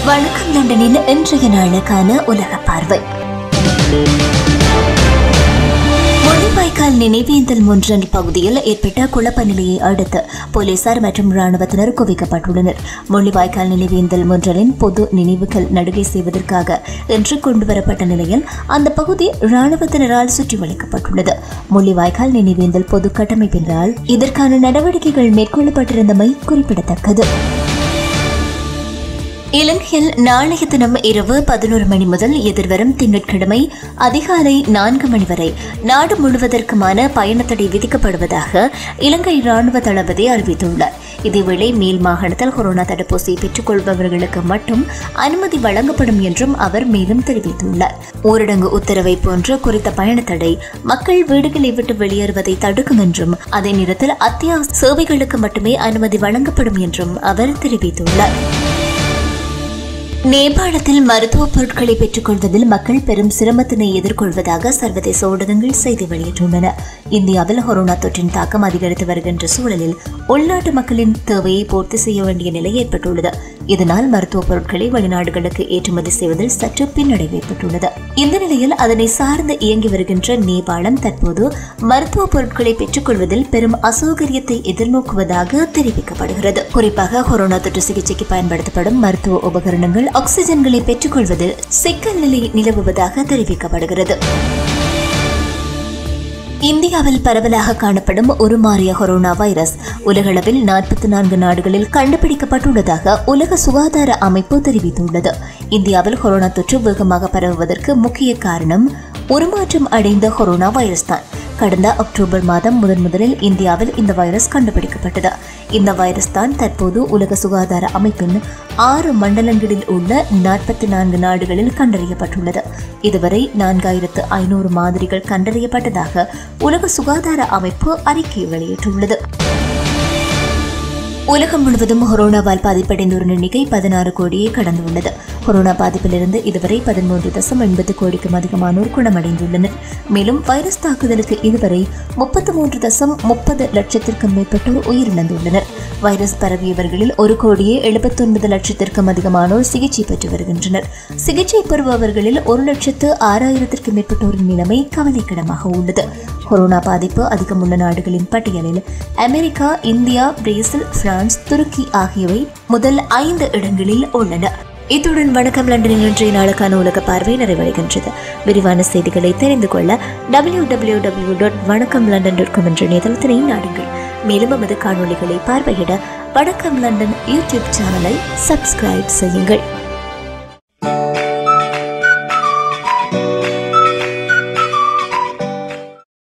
வணக்கம் லண்டனின் இன்றைய நாளுக்கான உலக பார்வை முள்ளிவாய்க்கால் நினைவேந்தல் முன்றல் பகுதியில் ஏற்பட்ட குழப்ப நிலையை அடுத்து போலீசார் மற்றும் ராணுவத்தினர் குவிக்கப்பட்டுள்ளனர் முள்ளிவாய்க்கால் நினைவேந்தல் முன்றலின் பொது நினைவுகள் நடுகை செய்வதற்காக இன்று கொண்டுவரப்பட்ட நிலையில் அந்த பகுதி ராணுவத்தினரால் சுற்றி வளைக்கப்பட்டுள்ளது முள்ளிவாய்க்கால் நினைவேந்தல் பொது கட்டமைப்பினால் இதற்கான நடவடிக்கைகள் மேற்கொள்ளப்பட்டிருந்தமை குறிப்பிடத்தக்கது இலங்கையில் நாளைய தினம் இரவு பதினோரு மணி முதல் எதிர்வரும் திங்கட்கிழமை அதிகாலை நான்கு மணி வரை நாடு முழுவதற்குமான பயணத்தடை விதிக்கப்படுவதாக இலங்கை ராணுவ தளபதி அறிவித்துள்ளார் இதேவேளை மேல் மாகாணத்தில் கொரோனா தடுப்பூசியை பெற்றுக் கொள்பவர்களுக்கு மட்டும் அனுமதி வழங்கப்படும் என்றும் அவர் மேலும் தெரிவித்துள்ளார் ஊரடங்கு உத்தரவை போன்ற குறித்த பயணத்தடை மக்கள் வீடுகளை விட்டு வெளியேறுவதை தடுக்கும் என்றும் அதே நேரத்தில் அத்தியாவசிய சேவைகளுக்கு மட்டுமே அனுமதி வழங்கப்படும் என்றும் அவர் தெரிவித்துள்ளார் நேபாளத்தில் மருத்துவப் பொருட்களை பெற்றுக்கொள்வதில் மக்கள் பெரும் சிரமத்தினை எதிர்கொள்வதாக சர்வதேச ஊடகங்கள் செய்தி வெளியிட்டுள்ளன இந்தியாவில் கொரோனா தொற்றின் தாக்கம் அதிகரித்து வருகின்ற சூழலில் உள்நாட்டு மக்களின் தேவையை பூர்த்தி செய்ய வேண்டிய நிலை ஏற்பட்டுள்ளது இதனால் மருத்துவப் பொருட்களை வெளிநாடுகளுக்கு ஏற்றுமதி செய்வதில் சற்று பின்னடைவு ஏற்பட்டுள்ளது இந்த நிலையில் அதனை சார்ந்து இயங்கி வருகின்ற நேபாளம் தற்போது மருத்துவப் பொருட்களை பெற்றுக்கொள்வதில் பெரும் அசௌகரியத்தை எதிர்நோக்குவதாக தெரிவிக்கப்படுகிறது குறிப்பாக கொரோனா தொற்று சிகிச்சைக்கு பயன்படுத்தப்படும் மருத்துவ உபகரணங்கள் ஆக்சிஜன்களை பெற்றுக்கொள்வதில் சிக்கல் நிலை நிலவுவதாக தெரிவிக்கப்படுகிறது இந்தியாவில் பரவலாக காணப்படும் உருமாறிய கொரோனா வைரஸ் உலகளவில் நாற்பத்தி நான்கு நாடுகளில் கண்டுபிடிக்கப்பட்டுள்ளதாக உலக சுகாதார அமைப்பு தெரிவித்துள்ளது இந்தியாவில் கொரோனா தொற்று வேகமாக பரவுவதற்கு முக்கிய காரணம் உருமாற்றம் அடைந்த கொரோனா வைரஸ் தான் கடந்த அக்டோபர் மாதம் முதன் முதலில் இந்தியாவில் இந்த வைரஸ் கண்டுபிடிக்கப்பட்டது இந்த வைரஸ் தான் தற்போது உலக சுகாதார அமைப்பின் ஆறு மண்டலங்களில் உள்ள நாற்பத்தி நான்கு நாடுகளில் கண்டறியப்பட்டுள்ளது இதுவரை நான்காயிரத்து ஐநூறு மாதிரிகள் கண்டறியப்பட்டதாக உலக சுகாதார அமைப்பு அறிக்கை வெளியிட்டுள்ளது உலகம் முழுவதும் கொரோனாவால் பாதிப்படைந்தோரின் எண்ணிக்கை பதினாறு கோடியை கடந்துள்ளது கொரோனா பாதிப்பிலிருந்து இதுவரை பதிமூன்று தசம் எண்பது கோடிக்கும் அதிகமானோர் குணமடைந்துள்ளனர் மேலும் வைரஸ் தாக்குதலுக்கு இதுவரை முப்பத்தி மூன்று தசம் முப்பது லட்சத்திற்கும் மேற்பட்டோர் உயிரிழந்துள்ளனர் வைரஸ் பரவியவர்களில் ஒரு கோடியே எழுபத்தொன்பது லட்சத்திற்கும் அதிகமானோர் சிகிச்சை பெற்று வருகின்றனர் சிகிச்சை பெறுபவர்களில் ஒரு லட்சத்து ஆறாயிரத்திற்கும் மேற்பட்டோரின் நிலைமை கவலைக்கிடமாக உள்ளது கொரோனா பாதிப்பு அதிகமுள்ள நாடுகளின் பட்டியலில் அமெரிக்கா இந்தியா பிரேசில் பிரான்ஸ் துருக்கி ஆகியவை முதல் ஐந்து இடங்களில் உள்ளன இத்துடன் வணக்கம் லண்டனில் இன்றைய நாளுக்கான உலக பார்வை நிறைவடைகின்றது விரிவான செய்திகளை தெரிந்து கொள்ள W W W dot Vanakkam London dot com என்ற இணையதளத்தினை நாடுங்கள் மேலும் நமது காணொளிகளை பார்வையிட வணக்கம் லண்டன் யூடியூப் சேனலை சப்ஸ்கிரைப் செய்யுங்கள்